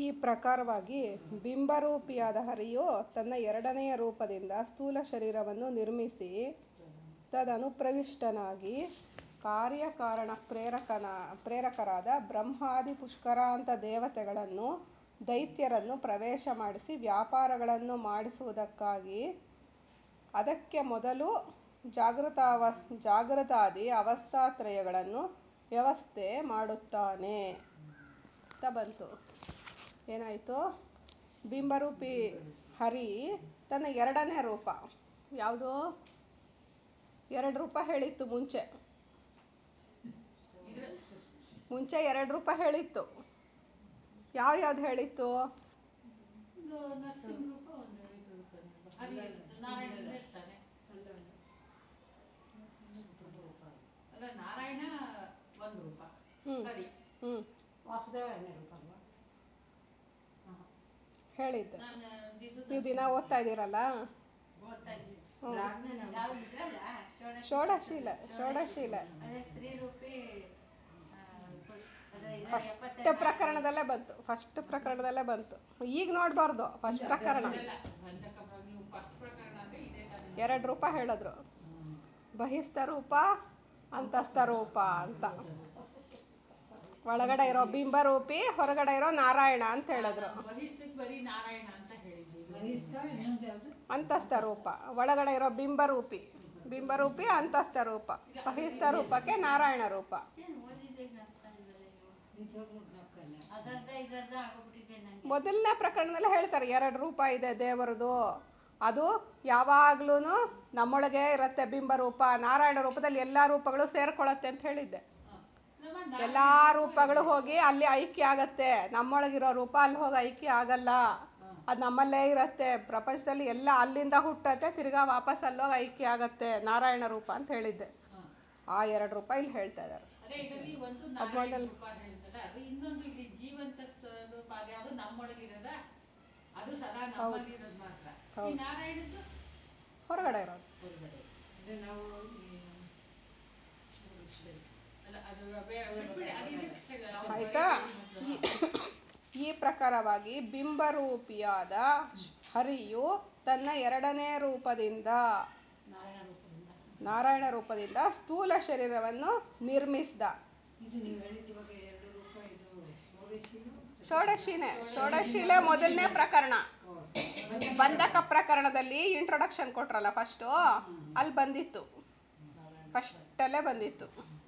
ಈ ಪ್ರಕಾರವಾಗಿ ಬಿಂಬರೂಪಿಯಾದ ಹರಿಯು ತನ್ನ ಎರಡನೆಯ ರೂಪದಿಂದ ಸ್ಥೂಲ ಶರೀರವನ್ನು ನಿರ್ಮಿಸಿ ತದನುಪ್ರವಿಷ್ಟನಾಗಿ ಕಾರ್ಯಕಾರಣ ಪ್ರೇರಕನ ಪ್ರೇರಕರಾದ ಬ್ರಹ್ಮಾದಿ ಪುಷ್ಕರಾಂತ ದೇವತೆಗಳನ್ನು ದೈತ್ಯರನ್ನು ಪ್ರವೇಶ ಮಾಡಿಸಿ ವ್ಯಾಪಾರಗಳನ್ನು ಮಾಡಿಸುವುದಕ್ಕಾಗಿ ಅದಕ್ಕೆ ಮೊದಲು ಜಾಗೃತಾವ ಜಾಗೃತಾದಿ ಅವಸ್ಥಾತ್ರಯಗಳನ್ನು ವ್ಯವಸ್ಥೆ ಮಾಡುತ್ತಾನೆ ಅಂತ ಬಂತು ಏನಾಯಿತು ಬಿಂಬರೂಪಿ ಹರಿ ತನ್ನ ಎರಡನೇ ರೂಪ ಯಾವುದು ಎರಡು ರೂಪ ಹೇಳಿತ್ತು ಮುಂಚೆ ಮುಂಚೆ ಎರಡು ರೂಪ ಹೇಳಿತ್ತು ಯಾವ ಯಾವ್ದು ಹೇಳಿತ್ತು ಒಂದು ನರಸಿಂಹ ರೂಪ ಒಂದು ಇದು ರೂಪ ಹರಿ ನಾರಾಯಣ ಇರ್ತಾನೆ ಅಲ್ಲ ನಾರಾಯಣ ಒಂದು ರೂಪ ಹ್ಞೂ ಹರಿ ಹ್ಞೂ ವಾಸುದೇವ ಎರಡನೇ ರೂಪ ಅಲ್ವಾ ಆಹಾ. ಹೇಳಿದ್ದೆ ನಾನು ಇದು ನೀವು ದಿನ ಓದ್ತಾ ಇದ್ದೀರಲ್ಲ ಓದ್ತಾ ಇದ್ದೀನಿ ಹ್ಞೂ ಯಾವ್ದು ಇದ್ರಲ್ಲ ಷೋಡಶ ಷೋಡಶೀಲ ಷೋಡಶೀಲ ಅದೇ ಸ್ತ್ರೀರೂಪಿ ಆ, ಪುರುಷ- ಅದೇ ಇದು ಫಸ್ಟ್ ಎಪ್ಪತ್ತೆರಡು ಪ್ರಕರಣದಲ್ಲೇ ಬಂತು ಫಸ್ಟ್ ಪ್ರಕರಣದಲ್ಲೇ ಬಂತು ಈಗ ನೋಡಬಾರ್ದು ಫಸ್ಟ್ ಪ್ರಕರಣ ಇಲ್ಲ ಬಂಧಕ ಪ್ರ- ನೀವು ಫಸ್ಟ್ ಪ್ರಕರಣ ಅಂದ್ರೆ ಇದೇ ತಾನೇ ಎರಡು ರೂಪ ಹೇಳಿದ್ರು ಬಹಿಸ್ಥ ರೂಪ ಅಂತಸ್ಥ ರೂಪ ಅಂತ ಒಳಗಡೆ ಇರೋ ಬಿಂಬರೂಪಿ ಹೊರಗಡೆ ಇರೋ ನಾರಾಯಣ ಅಂತ ಹೇಳಿದ್ರು ಬಹಿಷ್ಠಕ್ಕೆ ಬರೀ ನಾರಾಯಣ ಅಂತ ಹೇಳಿದ್ದು ಬಲಿಷ್ಠ ಇನ್ನೊಂದು ಯಾವುದು ಅಂತಸ್ಥ ರೂಪ ಒಳಗಡೆ ಇರೋ ಬಿಂಬರೂಪಿ ಬಿಂಬರೂಪಿ ಅಂತಸ್ಥ ರೂಪ ಬಹಿಸ್ಥ ರೂಪಕ್ಕೆ ನಾರಾಯಣ ರೂಪ ಏನು ಓದಿದ್ದೆ ಜ್ಞಾಪಕ ಇಲ್ವಲ್ಲ ನೀವು ನಿಜವಾಗ್ಲೂ ಜ್ಞಾಪಕ ಇಲ್ಲ ಅದರ್ಧ ಇದರ್ಧ ಆಗೋಗ್ಬಿಟ್ಟಿದೆ ನನಗೆ ಮೊದಲನೇ ಪ್ರಕರಣದಲ್ಲೇ ಹೇಳ್ತಾರೆ ಎರಡು ರೂಪ ಇದೆ ದೇವರದು ಅದು ಯಾವಾಗ್ಲೂ ನಮ್ಮೊಳಗೆ ಇರುತ್ತೆ ಬಿಂಬರೂಪ ನಾರಾಯಣ ರೂಪದಲ್ಲಿ ಎಲ್ಲ ರೂಪಗಳು ಸೇರ್ಕೊಳ್ಳುತ್ತೆ ಅಂತ ಹೇಳಿದ್ದೆ ನಮ್ಮ ಎಲ್ಲ ರೂಪಗಳು ಹೋಗಿ ಅಲ್ಲಿ ಐಕ್ಯ ಆಗತ್ತೆ ನಮ್ಮೊಳಗಿರೋ ರೂಪ ಅಲ್ಲಿ ಹೋಗಿ ಐಕ್ಯ ಆಗಲ್ಲ ಅದು ನಮ್ಮಲ್ಲೇ ಇರುತ್ತೆ ಪ್ರಪಂಚದಲ್ಲಿ ಎಲ್ಲ ಅಲ್ಲಿಂದ ಹುಟ್ಟತ್ತೆ ತಿರ್ಗಾ ವಾಪಸ್ ಅಲ್ಲೋಗಿ ಐಕ್ಯ ಆಗತ್ತೆ ನಾರಾಯಣ ರೂಪ ಅಂತ ಹೇಳಿದ್ದೆ ಆ ಎರಡು ರೂಪ ಇಲ್ಲಿ ಹೇಳ್ತಾ ಇದ್ದಾರೆ ಅದೇ ಇದರಲ್ಲಿ ಒಂದು ಅದ್ ನಾರಾಯಣ ಮೊದಲು. ರೂಪ ಹೇಳಿದ್ರೆ ಅದು ಇನ್ನೊಂದು ಇಲ್ಲಿ ಜೀವಂತ ಸ- ರೂಪ ಅದು ಯಾವುದು ನಮ್ಮೊಳಗಿರೋದ ಅದು ಸದಾ ನಮ್ಮಲ್ಲಿರೋದು ಮಾತ್ರ ಈ ಹೌದು. ನಾರಾಯಣದ್ದು ಹೊರಗಡೆ ಇರೋದು ಹೊರಗಡೆ ಅಂದರೆ ನಾವು ಈ ಅಲ್ಲ ಅದು ಬೇ- ಬಿಟ್ಬಿಡಿ ಅದು ಇದಕ್ಕೆ ಸರಿ, ಅದು ಆಯ್ತಾ ಬರೀ ಈ ಮೊದ್ಲು. ಈ ಪ್ರಕಾರವಾಗಿ ಬಿಂಬರೂಪಿಯಾದ ಹರಿಯು ತನ್ನ ಎರಡನೇ ರೂಪದಿಂದ ನಾರಾಯಣ ರೂಪದಿಂದ ನಾರಾಯಣ ರೂಪದಿಂದ ಸ್ಥೂಲ ಶರೀರವನ್ನು ನಿರ್ಮಿಸಿದ ಇದು ನೀವು ಹೇಳಿದ ಇವಾಗ ಎರಡು ರೂಪ ಇದು ಷೋಡಶಿನು ಷೋಡಶಿನೇ ಷೋಡಶಿಲೆ ಮೊದಲನೇ ಪ್ರಕರಣ ಓ, ಸರಿ. ಬಂಧಕ ಪ್ರಕರಣದಲ್ಲಿ ಇಂಟ್ರೊಡಕ್ಷನ್ ಕೊಟ್ರಲ್ಲ ಫಸ್ಟು ಅಲ್ಲಿ ಬಂದಿತ್ತು ಫಸ್ಟಲ್ಲೇ ಬಂದಿತ್ತು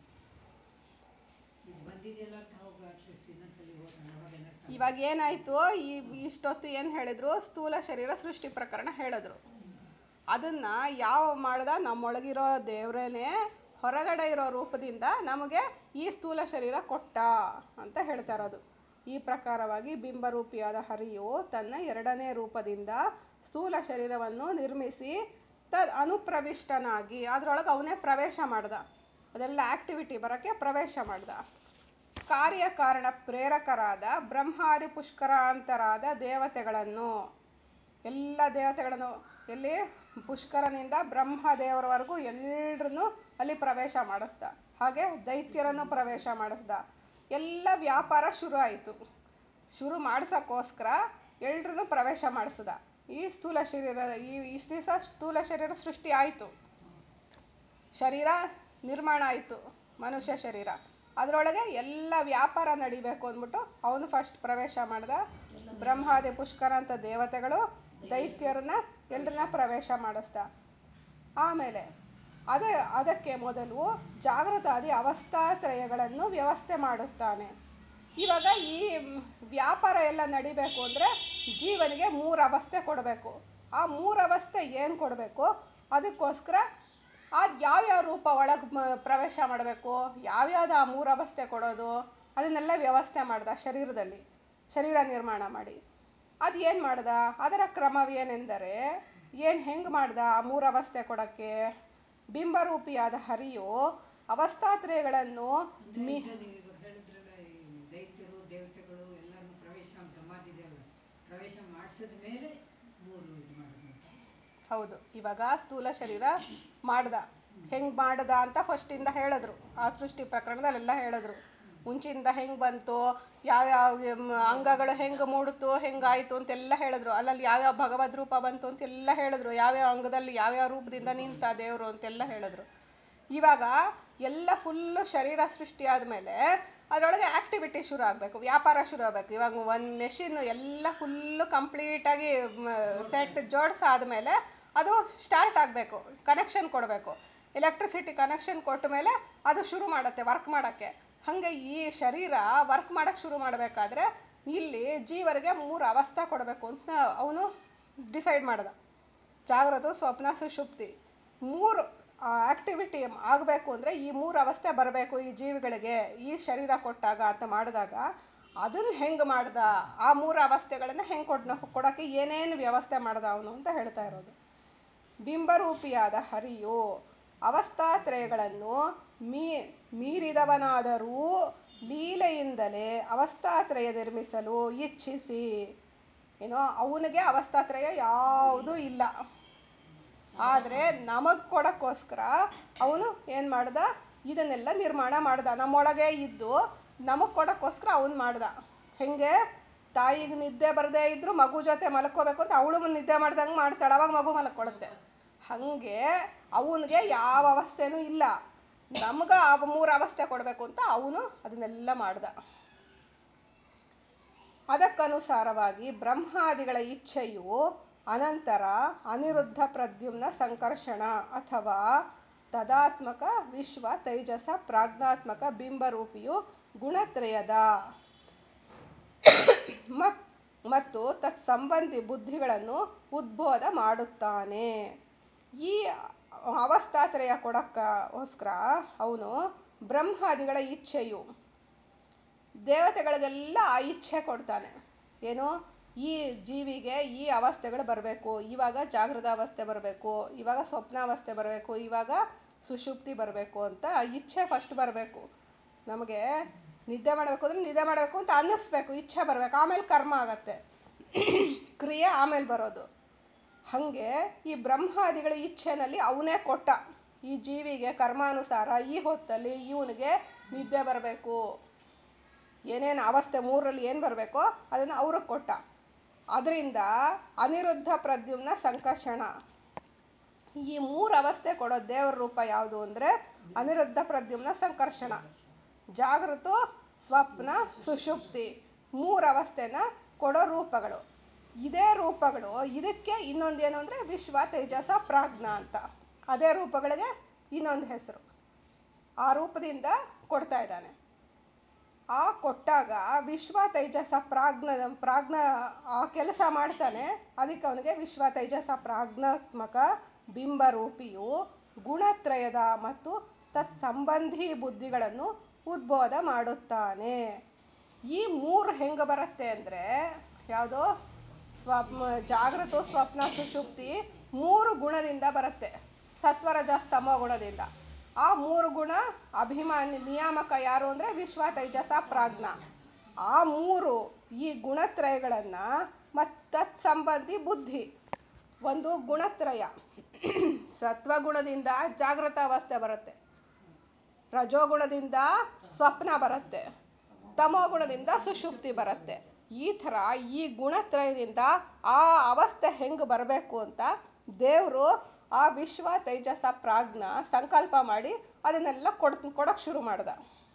ಇದು ಬಂದಿದೆಯಲ್ಲ ಅಂತ ಹೋಗಿ ಅಟ್ಲೀಸ್ಟ್ ಇನ್ನೊಂದ್ಸಲಿ ಹೋಗೋಣ ಅವಾಗ ಏನಾಗ್ತದೆ ಇವಾಗ ಏನಾಯಿತು ಈ ಇಷ್ಟೊತ್ತು ಏನು ಹೇಳಿದ್ರು ಸ್ಥೂಲ ಶರೀರ ಸೃಷ್ಟಿ ಪ್ರಕರಣ ಹೇಳಿದ್ರು ಅದನ್ನು ಯಾವ ಮಾಡ್ದ ನಮ್ಮೊಳಗಿರೋ ದೇವ್ರೇನೆ ಹೊರಗಡೆ ಇರೋ ರೂಪದಿಂದ ನಮಗೆ ಈ ಸ್ಥೂಲ ಶರೀರ ಕೊಟ್ಟ ಅಂತ ಹೇಳ್ತಾ ಇರೋದು ಈ ಪ್ರಕಾರವಾಗಿ ಬಿಂಬರೂಪಿಯಾದ ಹರಿಯು ತನ್ನ ಎರಡನೇ ರೂಪದಿಂದ ಸ್ಥೂಲ ಶರೀರವನ್ನು ನಿರ್ಮಿಸಿ ತದ್ ಅನುಪ್ರವಿಷ್ಟನಾಗಿ ಅದರೊಳಗೆ ಅವನೇ ಪ್ರವೇಶ ಮಾಡ್ದ ಅದೆಲ್ಲ ಆ್ಯಕ್ಟಿವಿಟಿ ಬರೋಕ್ಕೆ ಪ್ರವೇಶ ಮಾಡ್ದ ಕಾರ್ಯಕಾರಣ ಪ್ರೇರಕರಾದ ಬ್ರಹ್ಮಾದಿ ಪುಷ್ಕರಾಂತರಾದ ದೇವತೆಗಳನ್ನು ಎಲ್ಲ ದೇವತೆಗಳನ್ನು ಎಲ್ಲಿ ಪುಷ್ಕರನಿಂದ ಬ್ರಹ್ಮದೇವರವರೆಗೂ ಎಲ್ಲರನ್ನೂ ಅಲ್ಲಿ ಪ್ರವೇಶ ಮಾಡಿಸ್ದ ಹಾಗೆ ದೈತ್ಯರನ್ನು ಪ್ರವೇಶ ಮಾಡಿಸ್ದ ಎಲ್ಲ ವ್ಯಾಪಾರ ಶುರು ಆಯಿತು ಶುರು ಮಾಡ್ಸೋಕ್ಕೋಸ್ಕರ ಎಲ್ರನ್ನೂ ಪ್ರವೇಶ ಮಾಡಿಸ್ದ ಈ ಸ್ಥೂಲ ಶರೀರ ಈ ಇಷ್ಟು ದಿವಸ ಸ್ಥೂಲ ಶರೀರ ಸೃಷ್ಟಿ ಆಯಿತು ಶರೀರ ನಿರ್ಮಾಣ ಆಯಿತು ಮನುಷ್ಯ ಶರೀರ ಅದರೊಳಗೆ ಎಲ್ಲ ವ್ಯಾಪಾರ ನಡಿಬೇಕು ಅಂದ್ಬಿಟ್ಟು ಅವನು ಫಸ್ಟ್ ಪ್ರವೇಶ ಮಾಡ್ದ ಬ್ರಹ್ಮಾದಿ ಪುಷ್ಕರ ಅಂತ ದೇವತೆಗಳು ದೈತ್ಯರನ್ನ ಎಲ್ಲರನ್ನ ಪ್ರವೇಶ ಮಾಡಿಸ್ದ ಆಮೇಲೆ ಅದೇ ಅದಕ್ಕೆ ಮೊದಲು ಜಾಗೃತಾದಿ ಅವಸ್ಥಾತ್ರಯಗಳನ್ನು ವ್ಯವಸ್ಥೆ ಮಾಡುತ್ತಾನೆ ಇವಾಗ ಈ ಮ್, ವ್ಯಾಪಾರ ಎಲ್ಲ ನಡಿಬೇಕು ಅಂದರೆ ಜೀವನಿಗೆ ಮೂರು ಅವಸ್ಥೆ ಕೊಡಬೇಕು ಆ ಮೂರು ಅವಸ್ಥೆ ಏನು ಕೊಡಬೇಕು ಅದಕ್ಕೋಸ್ಕರ ಅದು ಯಾವ್ಯಾವ ರೂಪ ಒಳಗೆ ಪ್ರವೇಶ ಮಾಡಬೇಕು ಯಾವ್ಯಾವ್ದು ಆ ಮೂರು ಅವಸ್ಥೆ ಕೊಡೋದು ಅದನ್ನೆಲ್ಲ ವ್ಯವಸ್ಥೆ ಮಾಡ್ದ ಶರೀರದಲ್ಲಿ ಶರೀರ ನಿರ್ಮಾಣ ಮಾಡಿ ಅದು ಏನು ಮಾಡ್ದ ಅದರ ಕ್ರಮವೇನೆಂದರೆ ಏನು ಹೆಂಗೆ ಮಾಡ್ದ ಆ ಮೂರು ಅವಸ್ಥೆ ಕೊಡೋಕ್ಕೆ ಬಿಂಬರೂಪಿಯಾದ ಹರಿಯು ಅವಸ್ಥಾತ್ರಯಗಳನ್ನು ಮಿ ಈಗ ನೀವು ಇವಾಗ ಹೇಳಿದ್ರಲ್ಲ ಈ ದೈತ್ಯರು ದೇವತೆಗಳು ಎಲ್ಲರನ್ನು ಪ್ರವೇಶ ಬ್ರಹ್ಮಾದಿ ದೇವರು ಪ್ರವೇಶ ಮಾಡಿಸಿದ ಮೇಲೆ ಮೂರು ಇದು ಮಾಡೋದು ಅಂತ ಹೌದು ಇವಾಗ ಸ್ಥೂಲ ಶರೀರ ಮಾಡ್ದ ಹೆಂಗೆ ಮಾಡ್ದ ಅಂತ ಫಸ್ಟಿಂದ ಹೇಳಿದ್ರು ಆ ಸೃಷ್ಟಿ ಪ್ರಕರಣದಲ್ಲೆಲ್ಲ ಹೇಳಿದ್ರು ಮುಂಚಿಂದ ಹೆಂಗೆ ಬಂತು ಯಾವ್ಯಾವ ಮ್, ಅಂಗಗಳು ಹೆಂಗೆ ಮೂಡಿತು ಹೆಂಗಾಯಿತು ಅಂತೆಲ್ಲ ಹೇಳಿದ್ರು ಅಲ್ಲಲ್ಲಿ ಯಾವ್ಯಾವ ಭಗವದ್ ರೂಪ ಬಂತು ಅಂತೆಲ್ಲ ಹೇಳಿದ್ರು ಯಾವ್ಯಾವ ಅಂಗದಲ್ಲಿ ಯಾವ್ಯಾವ ರೂಪದಿಂದ ನಿಂತ ದೇವರು ಅಂತೆಲ್ಲ ಹೇಳಿದ್ರು ಇವಾಗ ಎಲ್ಲ ಫುಲ್ಲು ಶರೀರ ಸೃಷ್ಟಿ ಆದಮೇಲೆ ಅದರೊಳಗೆ ಆ್ಯಕ್ಟಿವಿಟಿ ಶುರು ಆಗಬೇಕು ವ್ಯಾಪಾರ ಶುರು ಆಗಬೇಕು ಇವಾಗ ಒಂದು ಮೆಷಿನ್ ಎಲ್ಲ ಫುಲ್ಲು ಕಂಪ್ಲೀಟಾಗಿ ಸೆಟ್ ಜೋಡಿಸಾದ್ಮೇಲೆ ಅದು ಸ್ಟಾರ್ಟ್ ಆಗಬೇಕು ಕನೆಕ್ಷನ್ ಕೊಡಬೇಕು ಎಲೆಕ್ಟ್ರಿಸಿಟಿ ಕನೆಕ್ಷನ್ ಕೊಟ್ಟ ಮೇಲೆ ಅದು ಶುರು ಮಾಡುತ್ತೆ ವರ್ಕ್ ಮಾಡೋಕ್ಕೆ ಹಾಗೆ ಈ ಶರೀರ ವರ್ಕ್ ಮಾಡೋಕ್ಕೆ ಶುರು ಮಾಡಬೇಕಾದ್ರೆ ಇಲ್ಲಿ ಜೀವರಿಗೆ ಮೂರು ಅವಸ್ಥೆ ಕೊಡಬೇಕು ಅಂತ ಅವನು ಡಿಸೈಡ್ ಮಾಡ್ದ ಜಾಗ್ರತೆ ಸ್ವಪ್ನ ಸುಷುಪ್ತಿ ಮೂರು ಆ್ಯಕ್ಟಿವಿಟಿ ಆಗಬೇಕು ಅಂದರೆ ಈ ಮೂರು ಅವಸ್ಥೆ ಬರಬೇಕು ಈ ಜೀವಿಗಳಿಗೆ ಈ ಶರೀರ ಕೊಟ್ಟಾಗ ಅಂತ ಮಾಡಿದಾಗ ಅದನ್ನು ಹೆಂಗೆ ಮಾಡ್ದ ಆ ಮೂರು ಅವಸ್ಥೆಗಳನ್ನು ಹೆಂಗೆ ಕೊಡ್ ಕೊಡೋಕ್ಕೆ ಏನೇನು ವ್ಯವಸ್ಥೆ ಮಾಡ್ದ ಅವನು ಅಂತ ಹೇಳ್ತಾ ಇರೋದು ಬಿಂಬರೂಪಿಯಾದ ಹರಿಯು ಅವಸ್ಥಾತ್ರಯಗಳನ್ನು ಮೀ ಮೀರಿದವನಾದರೂ ಲೀಲೆಯಿಂದಲೇ ಅವಸ್ಥಾತ್ರಯ ನಿರ್ಮಿಸಲು ಇಚ್ಛಿಸಿ ಏನೋ ಅವನಿಗೆ ಅವಸ್ಥಾತ್ರಯ ಯಾವುದೂ ಇಲ್ಲ ಆದರೆ ನಮಗೆ ಕೊಡೋಕ್ಕೋಸ್ಕರ ಅವನು ಏನು ಮಾಡ್ದ ಇದನ್ನೆಲ್ಲ ನಿರ್ಮಾಣ ಮಾಡ್ದ ನಮ್ಮೊಳಗೆ ಇದ್ದು ನಮಗೆ ಕೊಡೋಕ್ಕೋಸ್ಕರ ಅವನು ಮಾಡ್ದ ಹೆಂಗೆ ತಾಯಿಗೆ ನಿದ್ದೆ ಬರದೇ ಇದ್ದರೂ ಮಗು ಜೊತೆ ಮಲ್ಕೋಬೇಕು ಅಂತ ಅವಳು ನಿದ್ದೆ ಮಾಡ್ದಂಗೆ ಮಾಡ್ತಾಳೆ ಅವಾಗ ಮಗು ಮಲ್ಕೊಳ್ಳುತ್ತೆ ಹಾಗೆ ಅವನಿಗೆ ಯಾವ ಅವಸ್ಥೆನೂ ಇಲ್ಲ ನಮ್ಗೆ ಆ ಮೂರು ಅವಸ್ಥೆ ಕೊಡಬೇಕು ಅಂತ ಅವನು ಅದನ್ನೆಲ್ಲ ಮಾಡ್ದ ಅದಕ್ಕನುಸಾರವಾಗಿ ಬ್ರಹ್ಮಾದಿಗಳ ಇಚ್ಛೆಯು ಅನಂತರ ಅನಿರುದ್ಧ ಪ್ರದ್ಯುಮ್ನ ಸಂಕರ್ಷಣ ಅಥವಾ ತದಾತ್ಮಕ ವಿಶ್ವ ತೈಜಸ ಪ್ರಾಜ್ಞಾತ್ಮಕ ಬಿಂಬರೂಪಿಯು ಗುಣತ್ರಯದ ಮತ್ ಮತ್ತು ತತ್ಸಂಬಂಧಿ ಬುದ್ಧಿಗಳನ್ನು ಉದ್ಬೋಧ ಮಾಡುತ್ತಾನೆ ಈ ಅವಸ್ಥಾತ್ರಯ ಕೊಡೋಕ್ಕೋಸ್ಕರ ಅವನು ಬ್ರಹ್ಮಾದಿಗಳ ಇಚ್ಛೆಯು ದೇವತೆಗಳಿಗೆಲ್ಲ ಆ ಇಚ್ಛೆ ಕೊಡ್ತಾನೆ ಏನು ಈ ಜೀವಿಗೆ ಈ ಅವಸ್ಥೆಗಳು ಬರಬೇಕು ಇವಾಗ ಜಾಗೃತ ಅವಸ್ಥೆ ಬರಬೇಕು ಇವಾಗ ಸ್ವಪ್ನಾವಸ್ಥೆ ಬರಬೇಕು ಇವಾಗ ಸುಷುಪ್ತಿ ಬರಬೇಕು ಅಂತ ಆ ಇಚ್ಛೆ ಫಸ್ಟ್ ಬರಬೇಕು ನಮಗೆ ನಿದ್ದೆ ಮಾಡಬೇಕು ಅಂದರೆ ನಿದ್ದೆ ಮಾಡಬೇಕು ಅಂತ ಅನ್ನಿಸ್ಬೇಕು ಇಚ್ಛೆ ಬರಬೇಕು ಆಮೇಲೆ ಕರ್ಮ ಆಗತ್ತೆ ಕ್ರಿಯೆ ಆಮೇಲೆ ಬರೋದು ಹಾಗೆ ಈ ಬ್ರಹ್ಮಾದಿಗಳ ಇಚ್ಛೆನಲ್ಲಿ ಅವನೇ ಕೊಟ್ಟ ಈ ಜೀವಿಗೆ ಕರ್ಮಾನುಸಾರ ಈ ಹೊತ್ತಲ್ಲಿ ಇವನಿಗೆ ನಿದ್ದೆ ಬರಬೇಕು ಏನೇನು ಅವಸ್ಥೆ ಮೂರರಲ್ಲಿ ಏನು ಬರಬೇಕೋ ಅದನ್ನು ಅವ್ರಿಗೆ ಕೊಟ್ಟ ಅದರಿಂದ ಅನಿರುದ್ಧ ಪ್ರದ್ಯುಮ್ನ ಸಂಕರ್ಷಣ ಈ ಮೂರು ಅವಸ್ಥೆ ಕೊಡೋ ದೇವರ ರೂಪ ಯಾವುದು ಅಂದರೆ ಅನಿರುದ್ಧ ಪ್ರದ್ಯುಮ್ನ ಸಂಕರ್ಷಣ ಜಾಗೃತ ಸ್ವಪ್ನ ಸುಷುಪ್ತಿ ಮೂರು ಅವಸ್ಥೆನ ಕೊಡೋ ರೂಪಗಳು ಇದೇ ರೂಪಗಳು ಇದಕ್ಕೆ ಇನ್ನೊಂದು ಏನು ಅಂದರೆ ವಿಶ್ವ ತೇಜಸ ಪ್ರಾಜ್ಞ ಅಂತ ಅದೇ ರೂಪಗಳಿಗೆ ಇನ್ನೊಂದು ಹೆಸರು ಆ ರೂಪದಿಂದ ಕೊಡ್ತಾ ಇದ್ದಾನೆ ಆ ಕೊಟ್ಟಾಗ ವಿಶ್ವ ತೈಜಸ ಪ್ರಾಜ್ಞ ಪ್ರಾಜ್ಞ ಆ ಕೆಲಸ ಮಾಡ್ತಾನೆ ಅದಕ್ಕೆ ಅವನಿಗೆ ವಿಶ್ವ ತೈಜಸ ಪ್ರಾಜ್ಞಾತ್ಮಕ ಬಿಂಬರೂಪಿಯು ಗುಣತ್ರಯದ ಮತ್ತು ತತ್ಸಂಬಂಧಿ ಬುದ್ಧಿಗಳನ್ನು ಉದ್ಬೋಧ ಮಾಡುತ್ತಾನೆ ಈ ಮೂರು ಹೆಂಗೆ ಬರುತ್ತೆ ಅಂದರೆ ಯಾವುದೋ ಸ್ವಪ್ನ ಜಾಗೃತ ಸ್ವಪ್ನ ಸುಷುಪ್ತಿ ಮೂರು ಗುಣದಿಂದ ಬರುತ್ತೆ ಸತ್ವರಜ ಸ್ತಮೋ ಗುಣದಿಂದ ಆ ಮೂರು ಗುಣ ಅಭಿಮಾನಿ ನಿಯಾಮಕ ಯಾರು ಅಂದರೆ ವಿಶ್ವ ತೈಜಸ ಪ್ರಾಜ್ಞ ಆ ಮೂರು ಈ ಗುಣತ್ರಯಗಳನ್ನು ಮತ್ತು ತತ್ಸಂಬಂಧಿ ಬುದ್ಧಿ ಒಂದು ಗುಣತ್ರಯ ಸತ್ವಗುಣದಿಂದ ಜಾಗೃತ ಅವಸ್ಥೆ ಬರುತ್ತೆ ರಜೋಗುಣದಿಂದ ಸ್ವಪ್ನ ಬರುತ್ತೆ ತಮೋಗುಣದಿಂದ ಸುಷುಪ್ತಿ ಬರುತ್ತೆ ಈ ಥರ ಈ ಗುಣತ್ರಯದಿಂದ ಆ ಅವಸ್ಥೆ ಹೆಂಗೆ ಬರಬೇಕು ಅಂತ ದೇವರು ಆ ವಿಶ್ವ ತೈಜಸ ಪ್ರಾಜ್ಞ ಸಂಕಲ್ಪ ಮಾಡಿ ಅದನ್ನೆಲ್ಲ ಕೊಡ್ ಕೊಡೋಕ್ಕೆ ಶುರು ಮಾಡ್ದ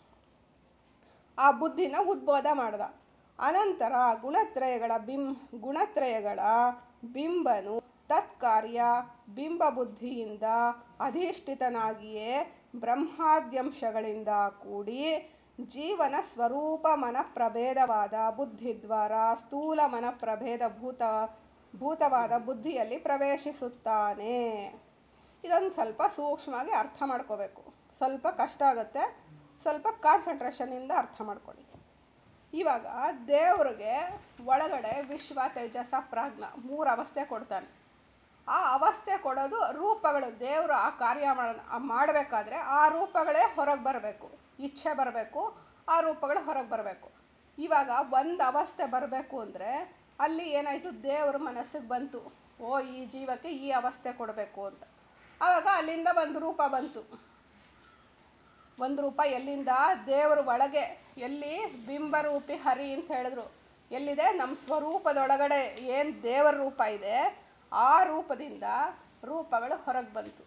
ಆ ಬುದ್ಧಿನ ಉದ್ಬೋಧ ಮಾಡ್ದ ಅನಂತರ ಗುಣತ್ರಯಗಳ ಬಿಂ ಗುಣತ್ರಯಗಳ ಬಿಂಬನು ತತ್ಕಾರ್ಯ ಬಿಂಬ ಬುದ್ಧಿಯಿಂದ ಅಧಿಷ್ಠಿತನಾಗಿಯೇ ಬ್ರಹ್ಮಾದ್ಯಂಶಗಳಿಂದ ಕೂಡಿ ಜೀವನ ಸ್ವರೂಪ ಮನಪ್ರಭೇದವಾದ ಬುದ್ಧಿ ದ್ವಾರ ಸ್ಥೂಲ ಮನಪ್ರಭೇದ ಭೂತ ಭೂತವಾದ ಬುದ್ಧಿಯಲ್ಲಿ ಪ್ರವೇಶಿಸುತ್ತಾನೆ ಇದೊಂದು ಸ್ವಲ್ಪ ಸೂಕ್ಷ್ಮವಾಗಿ ಅರ್ಥ ಮಾಡ್ಕೋಬೇಕು ಸ್ವಲ್ಪ ಕಷ್ಟ ಆಗುತ್ತೆ ಸ್ವಲ್ಪ ಕಾನ್ಸಂಟ್ರೇಷನಿಂದ ಅರ್ಥ ಮಾಡ್ಕೊಳ್ಳಿ ಇವಾಗ ದೇವ್ರಿಗೆ ಒಳಗಡೆ ವಿಶ್ವ ತೇಜಸ ಪ್ರಾಜ್ಞ ಮೂರು ಅವಸ್ಥೆ ಕೊಡ್ತಾನೆ ಆ ಅವಸ್ಥೆ ಕೊಡೋದು ರೂಪಗಳು ದೇವರು ಆ ಕಾರ್ಯ ಮಾಡಬೇಕಾದ್ರೆ ಆ ರೂಪಗಳೇ ಹೊರಗೆ ಬರಬೇಕು ಇಚ್ಛೆ ಬರಬೇಕು ಆ ರೂಪಗಳು ಹೊರಗೆ ಬರಬೇಕು ಇವಾಗ ಒಂದು ಅವಸ್ಥೆ ಬರಬೇಕು ಅಂದರೆ ಅಲ್ಲಿ ಏನಾಯಿತು ದೇವ್ರ ಮನಸ್ಸಿಗೆ ಬಂತು ಓ ಈ ಜೀವಕ್ಕೆ ಈ ಅವಸ್ಥೆ ಕೊಡಬೇಕು ಅಂತ ಆವಾಗ ಅಲ್ಲಿಂದ ಒಂದು ರೂಪ ಬಂತು ಒಂದು ರೂಪ ಎಲ್ಲಿಂದ ದೇವರ ಒಳಗೆ ಎಲ್ಲಿ ಬಿಂಬರೂಪಿ ಹರಿ ಅಂತ ಹೇಳಿದ್ರು ಎಲ್ಲಿದೆ ನಮ್ಮ ಸ್ವರೂಪದೊಳಗಡೆ ಏನು ದೇವರ ರೂಪ ಇದೆ ಆ ರೂಪದಿಂದ ರೂಪಗಳು ಹೊರಗೆ ಬಂತು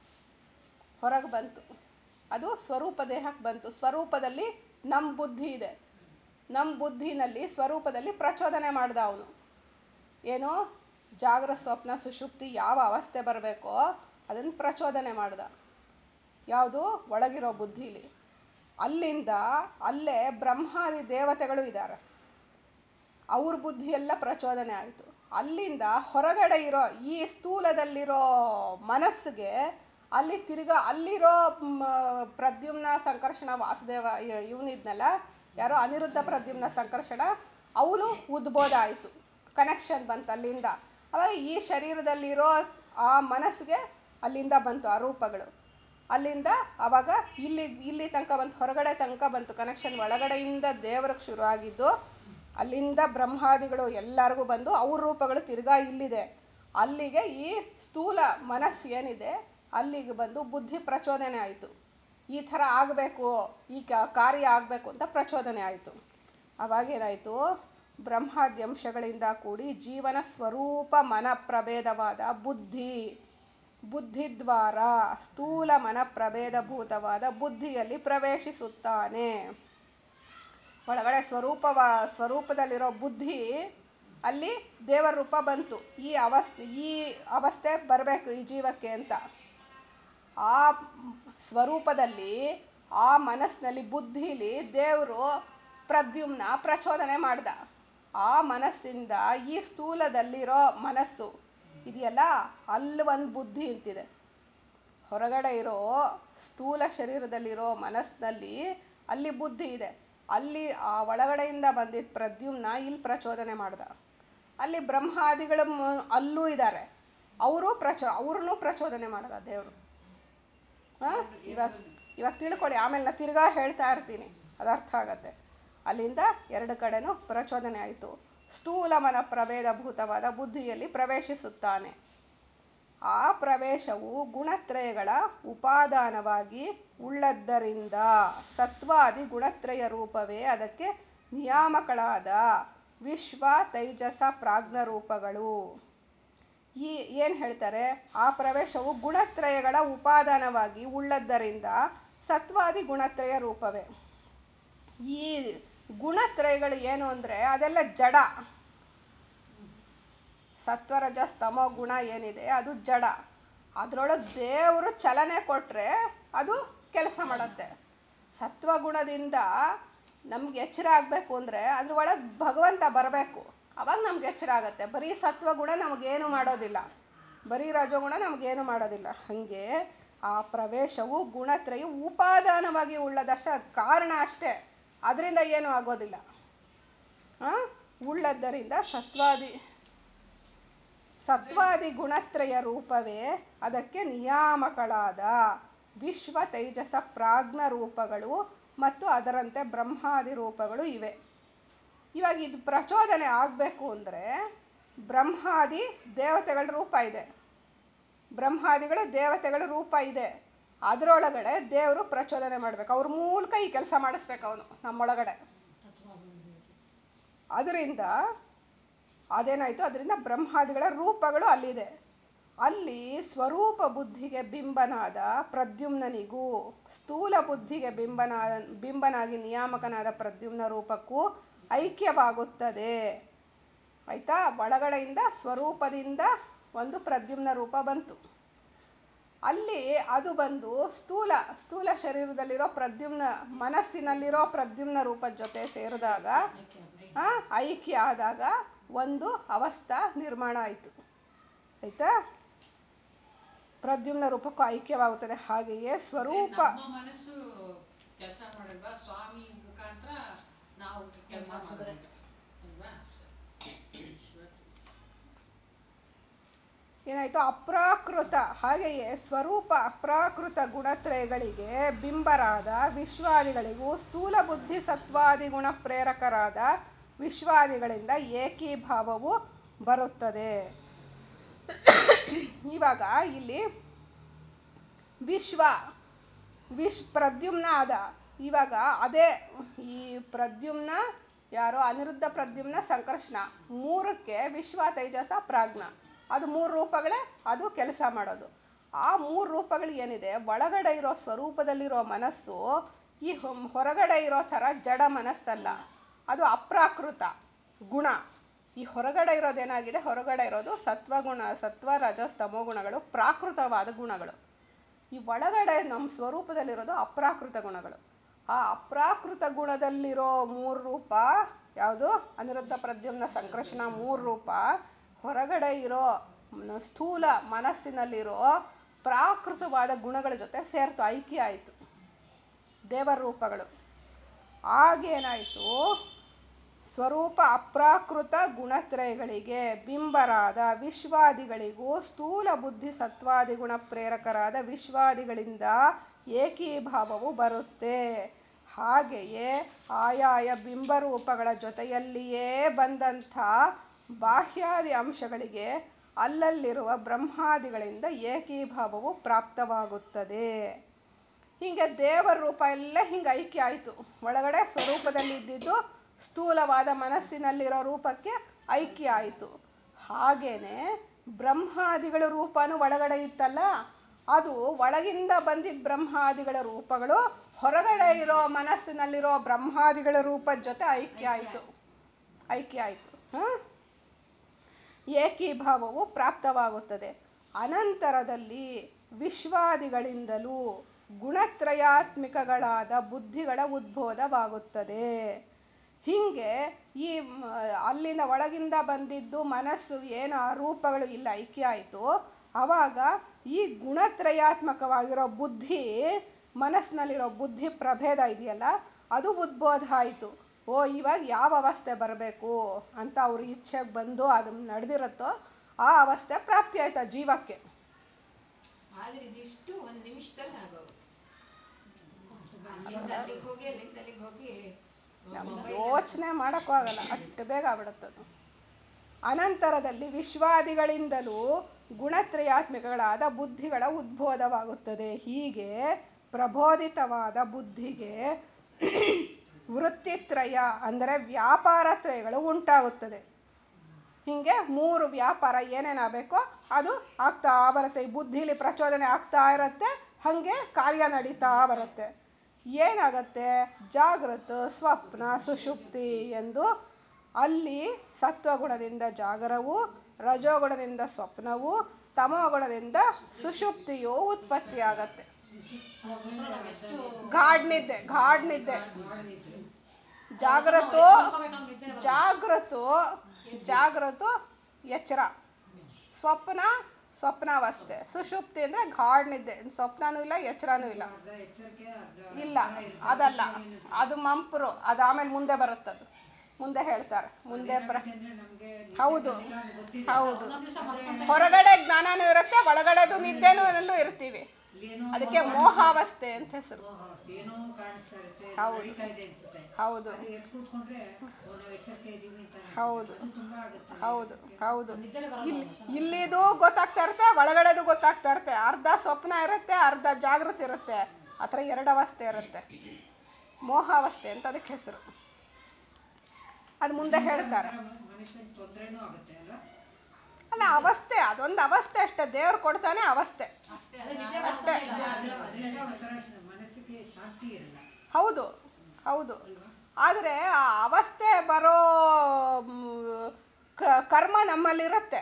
ಹೊರಗೆ ಬಂತು ಅದು ಸ್ವರೂಪ ದೇಹಕ್ಕೆ ಬಂತು ಸ್ವರೂಪದಲ್ಲಿ ನಮ್ಮ ಬುದ್ಧಿ ಇದೆ ನಮ್ಮ ಬುದ್ಧಿನಲ್ಲಿ ಸ್ವರೂಪದಲ್ಲಿ ಪ್ರಚೋದನೆ ಮಾಡ್ದ ಅವನು ಏನು ಜಾಗ್ರ ಸ್ವಪ್ನ ಸುಷುಪ್ತಿ ಯಾವ ಅವಸ್ಥೆ ಬರಬೇಕೋ ಅದನ್ನು ಪ್ರಚೋದನೆ ಮಾಡ್ದ ಯಾವುದು ಒಳಗಿರೋ ಬುದ್ಧಿಲಿ ಅಲ್ಲಿಂದ ಅಲ್ಲೇ ಬ್ರಹ್ಮಾದಿ ದೇವತೆಗಳು ಇದ್ದಾರೆ ಅವ್ರ ಬುದ್ಧಿ ಎಲ್ಲ ಪ್ರಚೋದನೆ ಆಯಿತು ಅಲ್ಲಿಂದ ಹೊರಗಡೆ ಇರೋ ಈ ಸ್ಥೂಲದಲ್ಲಿರೋ ಮನಸ್ಸಿಗೆ ಅಲ್ಲಿ ತಿರ್ಗಾ ಅಲ್ಲಿರೋ ಮ್, ಪ್ರದ್ಯುಮ್ನ ಸಂಕರ್ಷಣ ವಾಸುದೇವ ಇವನಿದ್ನಲ್ಲ ಯಾರೋ ಅನಿರುದ್ಧ ಪ್ರದ್ಯುಮ್ನ ಸಂಕರ್ಷಣ ಅವನು ಉದ್ಬೋಧ ಆಯಿತು ಕನೆಕ್ಷನ್ ಬಂತು ಅಲ್ಲಿಂದ ಅವಾಗ ಈ ಶರೀರದಲ್ಲಿರೋ ಆ ಮನಸ್ಸಿಗೆ ಅಲ್ಲಿಂದ ಬಂತು ಆ ರೂಪಗಳು ಅಲ್ಲಿಂದ ಅವಾಗ ಇಲ್ಲಿ ಇಲ್ಲಿ ತನಕ ಬಂತು ಹೊರಗಡೆ ತನಕ ಬಂತು ಕನೆಕ್ಷನ್ ಒಳಗಡೆಯಿಂದ ದೇವ್ರಿಗೆ ಶುರು ಆಗಿದ್ದು ಅಲ್ಲಿಂದ ಬ್ರಹ್ಮಾದಿಗಳು ಎಲ್ಲರಿಗೂ ಬಂದು ಅವ್ರ ರೂಪಗಳು ತಿರ್ಗಾ ಇಲ್ಲಿದೆ ಅಲ್ಲಿಗೆ ಈ ಸ್ಥೂಲ ಮನಸ್ಸು ಏನಿದೆ ಅಲ್ಲಿಗೆ ಬಂದು ಬುದ್ಧಿ ಪ್ರಚೋದನೆ ಆಯಿತು ಈ ಥರ ಆಗಬೇಕು ಈ ಕ- ಕಾರ್ಯ ಆಗಬೇಕು ಅಂತ ಪ್ರಚೋದನೆ ಆಯಿತು ಅವಾಗೇನಾಯಿತು ಬ್ರಹ್ಮಾದ್ಯಂಶಗಳಿಂದ ಕೂಡಿ ಜೀವನ ಸ್ವರೂಪ ಮನ ಪ್ರಭೇದವಾದ ಬುದ್ಧಿ ಬುದ್ಧಿದ್ವಾರ ಸ್ಥೂಲ ಮನ ಪ್ರಭೇದಭೂತವಾದ ಬುದ್ಧಿಯಲ್ಲಿ ಪ್ರವೇಶಿಸುತ್ತಾನೆ ಒಳಗಡೆ ಸ್ವರೂಪವ ಸ್ವರೂಪದಲ್ಲಿರೋ ಬುದ್ಧಿ ಅಲ್ಲಿ ದೇವರ ರೂಪ ಬಂತು ಈ ಅವಸ್ಥೆ ಈ ಅವಸ್ಥೆ ಬರಬೇಕು ಈ ಜೀವಕ್ಕೆ ಅಂತ ಆ ಸ್ವರೂಪದಲ್ಲಿ ಆ ಮನಸ್ಸಿನಲ್ಲಿ ಬುದ್ಧಿಲಿ ದೇವರು ಪ್ರದ್ಯುಮ್ನ ಪ್ರಚೋದನೆ ಮಾಡ್ದ ಆ ಮನಸ್ಸಿಂದ ಈ ಸ್ಥೂಲದಲ್ಲಿರೋ ಮನಸ್ಸು ಇದೆಯಲ್ಲ ಅಲ್ಲಿ ಒಂದು ಬುದ್ಧಿ ಅಂತಿದೆ ಹೊರಗಡೆ ಇರೋ ಸ್ಥೂಲ ಶರೀರದಲ್ಲಿರೋ ಮನಸ್ಸಿನಲ್ಲಿ ಅಲ್ಲಿ ಬುದ್ಧಿ ಇದೆ ಅಲ್ಲಿ ಆ ಒಳಗಡೆಯಿಂದ ಬಂದಿದ್ದ ಪ್ರದ್ಯುಮ್ನ ಇಲ್ಲಿ ಪ್ರಚೋದನೆ ಮಾಡ್ದ ಅಲ್ಲಿ ಬ್ರಹ್ಮಾದಿಗಳ ಮ- ಅಲ್ಲೂ ಇದ್ದಾರೆ ಅವರು ಪ್ರಚೋ ಅವ್ರನ್ನೂ ಪ್ರಚೋದನೆ ಮಾಡ್ದ ದೇವರು ಹಾಂ ಇವಾಗ ಇವಾಗ ತಿಳ್ಕೊಳ್ಳಿ ಆಮೇಲೆ ನಾನು ತಿರ್ಗಾ ಹೇಳ್ತಾ ಇರ್ತೀನಿ ಅದು ಅರ್ಥ ಆಗತ್ತೆ ಅಲ್ಲಿಂದ ಎರಡು ಕಡೆನೂ ಪ್ರಚೋದನೆ ಆಯಿತು ಸ್ಥೂಲ ಮನ ಪ್ರಭೇದಭೂತವಾದ ಬುದ್ಧಿಯಲ್ಲಿ ಪ್ರವೇಶಿಸುತ್ತಾನೆ ಆ ಪ್ರವೇಶವು ಗುಣತ್ರಯಗಳ ಉಪಾದಾನವಾಗಿ ಉಳ್ಳದ್ದರಿಂದ ಸತ್ವಾದಿ ಗುಣತ್ರಯ ರೂಪವೇ ಅದಕ್ಕೆ ನಿಯಾಮಕಳಾದ ವಿಶ್ವ ತೈಜಸ ಪ್ರಾಜ್ಞ ರೂಪಗಳು ಈ ಏನು ಹೇಳ್ತಾರೆ ಆ ಪ್ರವೇಶವು ಗುಣತ್ರಯಗಳ ಉಪಾದಾನವಾಗಿ ಉಳ್ಳದ್ದರಿಂದ ಸತ್ವಾದಿ ಗುಣತ್ರಯ ರೂಪವೇ ಈ ಗುಣತ್ರಯಗಳು ಏನು ಅಂದರೆ ಅದೆಲ್ಲ ಜಡ ಸತ್ವರಜ ಸ್ತಮೋ ಗುಣ ಏನಿದೆ ಅದು ಜಡ ಅದರೊಳಗೆ ದೇವರು ಚಲನೆ ಕೊಟ್ಟರೆ ಅದು ಕೆಲಸ ಮಾಡುತ್ತೆ ಸತ್ವಗುಣದಿಂದ ನಮ್ಗೆ ಎಚ್ಚರ ಆಗಬೇಕು ಅಂದರೆ ಅದ್ರೊಳಗೆ ಭಗವಂತ ಬರಬೇಕು ಅವಾಗ ನಮ್ಗೆ ಎಚ್ಚರ ಆಗುತ್ತೆ ಬರೀ ಸತ್ವಗುಣ ನಮಗೇನು ಮಾಡೋದಿಲ್ಲ ಬರೀ ರಜೋಗುಣ ನಮಗೇನು ಮಾಡೋದಿಲ್ಲ ಹಾಗೆ ಆ ಪ್ರವೇಶವು ಗುಣತ್ರಯ ಉಪಾದಾನವಾಗಿ ಉಳ್ಳದಷ್ಟ ಅದ್ ಕಾರಣ ಅಷ್ಟೇ ಅದರಿಂದ ಏನೂ ಆಗೋದಿಲ್ಲ ಹಾಂ ಉಳ್ಳದ್ದರಿಂದ ಸತ್ವಾದಿ ಸತ್ವಾದಿ ಗುಣತ್ರಯ ರೂಪವೇ ಅದಕ್ಕೆ ನಿಯಾಮಕಳಾದ ವಿಶ್ವ ತೈಜಸ ಪ್ರಾಜ್ಞ ರೂಪಗಳು ಮತ್ತು ಅದರಂತೆ ಬ್ರಹ್ಮಾದಿ ರೂಪಗಳು ಇವೆ ಇವಾಗ ಇದು ಪ್ರಚೋದನೆ ಆಗಬೇಕು ಅಂದರೆ ಬ್ರಹ್ಮಾದಿ ದೇವತೆಗಳ ರೂಪ ಇದೆ ಬ್ರಹ್ಮಾದಿಗಳು ದೇವತೆಗಳ ರೂಪ ಇದೆ ಅದರೊಳಗಡೆ ದೇವರು ಪ್ರಚೋದನೆ ಮಾಡಬೇಕು ಅವ್ರ ಮೂಲಕ ಈ ಕೆಲಸ ಮಾಡಿಸ್ಬೇಕು ಅವನು ನಮ್ಮೊಳಗಡೆ ಅದರಿಂದ ಅದೇನಾಯಿತು ಅದರಿಂದ ಬ್ರಹ್ಮಾದಿಗಳ ರೂಪಗಳು ಅಲ್ಲಿದೆ ಅಲ್ಲಿ ಸ್ವರೂಪ ಬುದ್ಧಿಗೆ ಬಿಂಬನಾದ ಪ್ರದ್ಯುಮ್ನನಿಗೂ ಸ್ಥೂಲ ಬುದ್ಧಿಗೆ ಬಿಂಬನ ಬಿಂಬನಾಗಿ ನಿಯಾಮಕನಾದ ಪ್ರದ್ಯುಮ್ನ ರೂಪಕ್ಕೂ ಐಕ್ಯವಾಗುತ್ತದೆ ಆಯಿತಾ ಒಳಗಡೆಯಿಂದ ಸ್ವರೂಪದಿಂದ ಒಂದು ಪ್ರದ್ಯುಮ್ನ ರೂಪ ಬಂತು ಅಲ್ಲಿ ಅದು ಬಂದು ಸ್ಥೂಲ ಸ್ಥೂಲ ಶರೀರದಲ್ಲಿರೋ ಪ್ರದ್ಯುಮ್ನ ಮನಸ್ಸಿನಲ್ಲಿರೋ ಪ್ರದ್ಯುಮ್ನ ರೂಪದ ಜೊತೆ ಸೇರಿದಾಗ ಆ, ಐಕ್ಯ ಆದಾಗ ಒಂದು ಅವಸ್ಥಾ ನಿರ್ಮಾಣ ಆಯಿತು ಆಯಿತಾ ಪ್ರದ್ಯುಮ್ನ ರೂಪಕ್ಕೂ ಐಕ್ಯವಾಗುತ್ತದೆ ಹಾಗೆಯೇ ಸ್ವರೂಪ ನಮ್ಮ ಮನಸ್ಸು ಕೆಲಸ ಮಾಡಲ್ವಾ ಸ್ವಾಮಿ ಮುಖಾಂತರ ನಾವು ಕೆಲಸ ಮಾಡಬೇಕು ಅಲ್ವಾ ಏನಾಯಿತು ಅಪ್ರಾಕೃತ ಹಾಗೆಯೇ ಸ್ವರೂಪ ಅಪ್ರಾಕೃತ ಗುಣತ್ರಯಗಳಿಗೆ ಬಿಂಬರಾದ ವಿಶ್ವಾದಿಗಳಿಗೂ ಸ್ಥೂಲ ಬುದ್ಧಿ ಸತ್ವಾದಿ ಗುಣ ಪ್ರೇರಕರಾದ ವಿಶ್ವಾದಿಗಳಿಂದ ಏಕೀಭಾವವು ಬರುತ್ತದೆ ಇವಾಗ ಇಲ್ಲಿ ವಿಶ್ವ ವಿಶ್ ಪ್ರದ್ಯುಮ್ನ ಅದ ಇವಾಗ ಅದೇ ಈ ಪ್ರದ್ಯುಮ್ನ ಯಾರೋ ಅನಿರುದ್ಧ ಪ್ರದ್ಯುಮ್ನ ಸಂಕರ್ಷಣ ಮೂರಕ್ಕೆ ವಿಶ್ವ ತೈಜಸ ಪ್ರಾಜ್ಞ ಅದು ಮೂರು ರೂಪಗಳೇ ಅದು ಕೆಲಸ ಮಾಡೋದು ಆ ಮೂರು ರೂಪಗಳು ಏನಿದೆ ಒಳಗಡೆ ಇರೋ ಸ್ವರೂಪದಲ್ಲಿರೋ ಮನಸ್ಸು ಈ ಹೊಂ- ಹೊರಗಡೆ ಇರೋ ಥರ ಜಡ ಮನಸ್ಸಲ್ಲ ಅದು ಅಪ್ರಾಕೃತ ಗುಣ ಈ ಹೊರಗಡೆ ಇರೋದೇನಾಗಿದೆ ಹೊರಗಡೆ ಇರೋದು ಸತ್ವಗುಣ ಸತ್ವ ರಜಸ್ ತಮೋ ಗುಣಗಳು ಪ್ರಾಕೃತವಾದ ಗುಣಗಳು ಈ ಒಳಗಡೆ ನಮ್ಮ ಸ್ವರೂಪದಲ್ಲಿರೋದು ಅಪ್ರಾಕೃತ ಗುಣಗಳು ಆ ಅಪ್ರಾಕೃತ ಗುಣದಲ್ಲಿರೋ ಮೂರು ರೂಪ ಯಾವುದು ಅನಿರುದ್ಧ ಪ್ರದ್ಯುಮ್ನ ಸಂಕರ್ಷಣ ಮೂರು ರೂಪ ಹೊರಗಡೆ ಇರೋ ಮ- ಸ್ಥೂಲ ಮನಸ್ಸಿನಲ್ಲಿರೋ ಪ್ರಾಕೃತವಾದ ಗುಣಗಳ ಜೊತೆ ಸೇರ್ತು ಐಕ್ಯ ಆಯಿತು ದೇವರ ರೂಪಗಳು ಆಗೇನಾಯಿತು ಸ್ವರೂಪ ಅಪ್ರಾಕೃತ ಗುಣತ್ರಯಗಳಿಗೆ ಬಿಂಬರಾದ ವಿಶ್ವಾದಿಗಳಿಗೂ ಸ್ಥೂಲ ಬುದ್ಧಿ ಸತ್ವಾದಿ ಗುಣ ಪ್ರೇರಕರಾದ ವಿಶ್ವಾದಿಗಳಿಂದ ಏಕೀಭಾವವು ಬರುತ್ತೆ ಹಾಗೆಯೇ ಆಯಾಯ ಬಿಂಬರೂಪಗಳ ಜೊತೆಯಲ್ಲಿಯೇ ಬಂದಂಥ ಬಾಹ್ಯಾದಿ ಅಂಶಗಳಿಗೆ ಅಲ್ಲಲ್ಲಿರುವ ಬ್ರಹ್ಮಾದಿಗಳಿಂದ ಏಕೀಭಾವವು ಪ್ರಾಪ್ತವಾಗುತ್ತದೆ ಹೀಗೆ ದೇವರ ರೂಪ ಎಲ್ಲ ಹಿಂಗೆ ಐಕ್ಯ ಆಯಿತು ಒಳಗಡೆ ಸ್ವರೂಪದಲ್ಲಿ ಇದ್ದಿದ್ದು ಸ್ಥೂಲವಾದ ಮನಸ್ಸಿನಲ್ಲಿರೋ ರೂಪಕ್ಕೆ ಐಕ್ಯ ಆಯಿತು ಹಾಗೇನೆ ಬ್ರಹ್ಮಾದಿಗಳ ರೂಪನೂ ಒಳಗಡೆ ಇತ್ತಲ್ಲ ಅದು ಒಳಗಿಂದ ಬಂದಿದ್ದ ಬ್ರಹ್ಮಾದಿಗಳ ರೂಪಗಳು ಹೊರಗಡೆ ಇರೋ ಮನಸ್ಸಿನಲ್ಲಿರೋ ಬ್ರಹ್ಮಾದಿಗಳ ರೂಪದ ಜೊತೆ ಐಕ್ಯ ಆಯಿತು ಐಕ್ಯ ಆಯಿತು ಹಾಂ ಏಕೀಭಾವವು ಪ್ರಾಪ್ತವಾಗುತ್ತದೆ ಅನಂತರದಲ್ಲಿ ವಿಶ್ವಾದಿಗಳಿಂದಲೂ ಗುಣತ್ರಯಾತ್ಮಿಕಗಳಾದ ಬುದ್ಧಿಗಳ ಉದ್ಬೋಧವಾಗುತ್ತದೆ ಹೀಗೆ ಈ ಮ- ಅಲ್ಲಿಂದ ಒಳಗಿಂದ ಬಂದಿದ್ದು ಮನಸ್ಸು ಏನು ಆ ರೂಪಗಳು ಇಲ್ಲ ಐಕ್ಯ ಆಯಿತು ಆವಾಗ ಈ ಗುಣತ್ರಯಾತ್ಮಕವಾಗಿರೋ ಬುದ್ಧಿ ಮನಸ್ಸಿನಲ್ಲಿರೋ ಬುದ್ಧಿ ಪ್ರಭೇದ ಇದೆಯಲ್ಲ ಅದು ಉದ್ಬೋಧ ಆಯಿತು ಓ ಇವಾಗ ಯಾವ ಅವಸ್ಥೆ ಬರಬೇಕು ಅಂತ ಅವ್ರ ಇಚ್ಛೆಗೆ ಬಂದು ಅದು ನಡೆದಿರುತ್ತೋ ಆ ಅವಸ್ಥೆ ಪ್ರಾಪ್ತಿ ಆಯ್ತು ಆ ಜೀವಕ್ಕೆ ಆದ್ರೆ ಇದಿಷ್ಟು ಒಂದ್ ನಿಮಿಷದಲ್ಲಿ ಆಗೋದು ಅಲ್ಲಿಂದ ಅಲ್ಲಿಗೆ ಹೋಗಿ ಅಲ್ಲಿಂದ ಅಲ್ಲಿಗೆ ಹೋಗಿ ನಮ್ಗೆ ಮೊಬೈಲ್ ಯೋಚನೆ ಮಾಡೋಕ್ಕೂ ಆಗಲ್ಲ ಅಷ್ಟು ಬೇಗ ಆಗ್ಬಿಡುತ್ತದು ಅನಂತರದಲ್ಲಿ ವಿಶ್ವಾದಿಗಳಿಂದಲೂ ಗುಣತ್ರಯಾತ್ಮಿಕಗಳಾದ ಬುದ್ಧಿಗಳ ಉದ್ಬೋಧವಾಗುತ್ತದೆ ಹೀಗೆ ಪ್ರಬೋಧಿತವಾದ ಬುದ್ಧಿಗೆ ವೃತ್ತಿತ್ರಯ ಅಂದರೆ ವ್ಯಾಪಾರ ತ್ರಯಗಳು ಉಂಟಾಗುತ್ತದೆ ಹೀಗೆ ಮೂರು ವ್ಯಾಪಾರ ಏನೇನಾಗಬೇಕೋ ಅದು ಆಗ್ತಾ ಬರುತ್ತೆ ಈ ಬುದ್ಧಿಲಿ ಪ್ರಚೋದನೆ ಆಗ್ತಾ ಇರುತ್ತೆ ಹಾಗೆ ಕಾರ್ಯ ನಡೀತಾ ಬರುತ್ತೆ ಏನಾಗತ್ತೆ ಜಾಗೃತ ಸ್ವಪ್ನ ಸುಷುಪ್ತಿ ಎಂದು ಅಲ್ಲಿ ಸತ್ವಗುಣದಿಂದ ಜಾಗರವು ರಜೋಗುಣದಿಂದ ಸ್ವಪ್ನವು ತಮೋಗುಣದಿಂದ ಸುಷುಪ್ತಿಯು ಉತ್ಪತ್ತಿಯಾಗತ್ತೆ ಗಾಢ ನಿದ್ದೆ ಗಾಢ ನಿದ್ದೆ ಜಾಗೃತ ಜಾಗೃತ ಜಾಗೃತ ಎಚ್ಚರ ಸ್ವಪ್ನ ಸ್ವಪ್ನಾವಸ್ಥೆ ಸುಷುಪ್ತಿ ಅಂದರೆ ಗಾಢ ನಿದ್ದೆ ಸ್ವಪ್ನನೂ ಇಲ್ಲ ಎಚ್ಚರನೂ ಇಲ್ಲ ಅರ್ಧ ಎಚ್ಚರಿಕೆ ಅರ್ಧ ಇಲ್ಲ ಅದಲ್ಲ ಅದು ಮಂಪ್ರು ಅದು ಆಮೇಲೆ ಮುಂದೆ ಬರುತ್ತದು ಮುಂದೆ ಹೇಳ್ತಾರೆ ಮುಂದೆ ಪ್ರ ಅಂದ್ರೆ ನಮ್ಗೆ ನಿದ್ದೆ ಹೌದು ಬಂದಿಲ್ಲ ಅಂತ ಗೊತ್ತಿದೆ. ಹೌದು ಹೊರಗಡೆ ಜ್ಞಾನನೂ ಇರುತ್ತೆ ಒಳಗಡೆದು ನಿದ್ದೆನೂ ಅಲ್ಲೂ ಇರ್ತೀವಿ ಇಲ್ಲೇನೋ ಅದಕ್ಕೆ ಮೋಹಾವಸ್ಥೆ ಅಂತ ಹೆಸರು ಮೋಹ, ಏನೋ ಕಾಣಿಸ್ತಾ ಇರುತ್ತೆ ಹೌದು. ನಡೀತಾ ಇದೆ ಅನ್ಸುತ್ತೆ ಹೌದು ಅದು ಎದ್ದು ಕೂತ್ಕೊಂಡ್ರೆ ಓ, ನಾವು ಎಚ್ಚರಿಕೆ ಇದೀವಿ ಅಂತ ಅನ್ಸುತ್ತೆ. ಹೌದು. ಅದು ತುಂಬಾ ಆಗುತ್ತೆ ಹೌದು ಹೌದು ಇಲ್ಲಿ ಇಲ್ಲಿದು ಗೊತ್ತಾಗ್ತಾ ಇರುತ್ತೆ ಒಳಗಡೆದು ಗೊತ್ತಾಗ್ತಾ ಇರುತ್ತೆ ಅರ್ಧ ಸ್ವಪ್ನ ಇರುತ್ತೆ ಅರ್ಧ ಜಾಗೃತಿ ಇರುತ್ತೆ ಆ ಥರ ಎರಡು ಅವಸ್ಥೆ ಇರುತ್ತೆ ಮೋಹಾವಸ್ಥೆ ಅಂತ ಅದಕ್ಕೆ ಹೆಸರು ಅದು ಮುಂದೆ ಹೇಳ್ತಾರೆ ಮನುಷ್ಯನ್ ತೊಂದ್ರೆನೂ ಆಗುತ್ತೆ ಅಲ್ಲ ಅಲ್ಲ ಅವಸ್ಥೆ ಅದೊಂದು ಅವಸ್ಥೆ ಅಷ್ಟೇ ದೇವ್ರು ಕೊಡ್ತಾನೆ ಅವಸ್ಥೆ ಅಷ್ಟೇ ಅದ್ರ- ಅದರಿಂದ ಒಂಥರ ಶ- ಮನಸ್ಸಿಗೆ ಶಾಂತಿ ಇರಲ್ಲ ಹೌದು ಹೌದು ಆದರೆ ಆ ಅವಸ್ಥೆ ಬರೋ ಮ್, ಕ- ಕರ್ಮ ನಮ್ಮಲ್ಲಿರುತ್ತೆ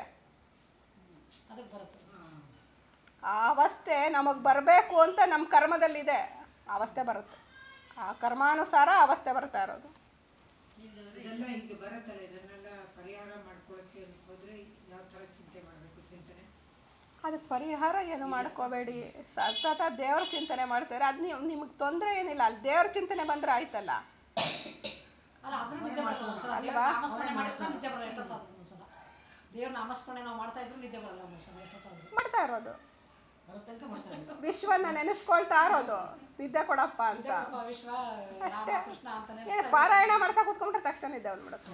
ಆ ಅವಸ್ಥೆ ನಮಗೆ ಬರಬೇಕು ಅಂತ ನಮ್ಮ ಕರ್ಮದಲ್ಲಿದೆ ಅವಸ್ಥೆ ಬರುತ್ತೆ ಆ ಕರ್ಮಾನುಸಾರ ಅವಸ್ಥೆ ಬರ್ತಾ ಇರೋದು ಇದೆಲ್ಲ ಹೀಗೆ ಬರುತ್ತಲ್ಲ ಇದನ್ನೆಲ್ಲ ಪರಿಹಾರ ಮಾಡ್ಕೊಳಕ್ಕೆ ಹೋದ್ರೆ ಯಾವ ತರ ಚಿಂತೆ ಮಾಡಬೇಕು ಚಿಂತನೆ ಅದಕ್ಕೆ ಪರಿಹಾರ ಏನು ಮಾಡ್ಕೋಬೇಡಿ ಸತತ ದೇವ್ರ ಚಿಂತನೆ ಮಾಡ್ತಾರೆ ಅದು ನೀವು ನಿಮಗೆ ತೊಂದರೆ ಏನಿಲ್ಲ ಅಲ್ಲಿ ದೇವ್ರ ಚಿಂತನೆ ಬಂದರೆ ಆಯ್ತಲ್ಲ ಅಲ್ಲ ಅದನ್ನು ನಿದ್ದೆ ಬರಲ್ಲ ಒಂದ್ಸಲ ದೇವ್ರ ಅಲ್ವಾ? ನಾಮಸ್ಮರಣೆ ಮಾಡಿದ್ರೆ ನಿದ್ದೆ ಬರಲ್ಲ ಎಷ್ಟೊತ್ತಾದ್ರು ಒಂದ್ಸಲ ದೇವ್ರ ನಾಮಸ್ಮರಣೆ ನಾವು ಮಾಡ್ತಾ ಇದ್ರು ನಿದ್ದೆ ಬರಲ್ಲ ಒಂದ್ಸಲ ಎಷ್ಟೊತ್ತಾದ್ರು ಮಾಡ್ತಾ ಇರೋದು ಬರೋ ತನಕ ಮಾಡ್ತಾ ಇದ್ರು ವಿಶ್ವನ ನೆನೆಸ್ಕೊಳ್ತಾ ಇರೋದು ನಿದ್ದೆ ಕೊಡಪ್ಪ ಅಂತ ನಿದ್ದೆ ಬರಪ್ಪ ವಿಶ್ವ ಅಷ್ಟೇ ರಾಮ ಕೃಷ್ಣ ಅಂತಾನೆ ಏನು ಪಾರಾಯಣ ಮಾಡ್ತಾ ಕೂತ್ಕೊಂಡ್ರೆ ತಕ್ಷಣ ನಿದ್ದೆ ಬಂದ್ಬಿಡುತ್ತೆ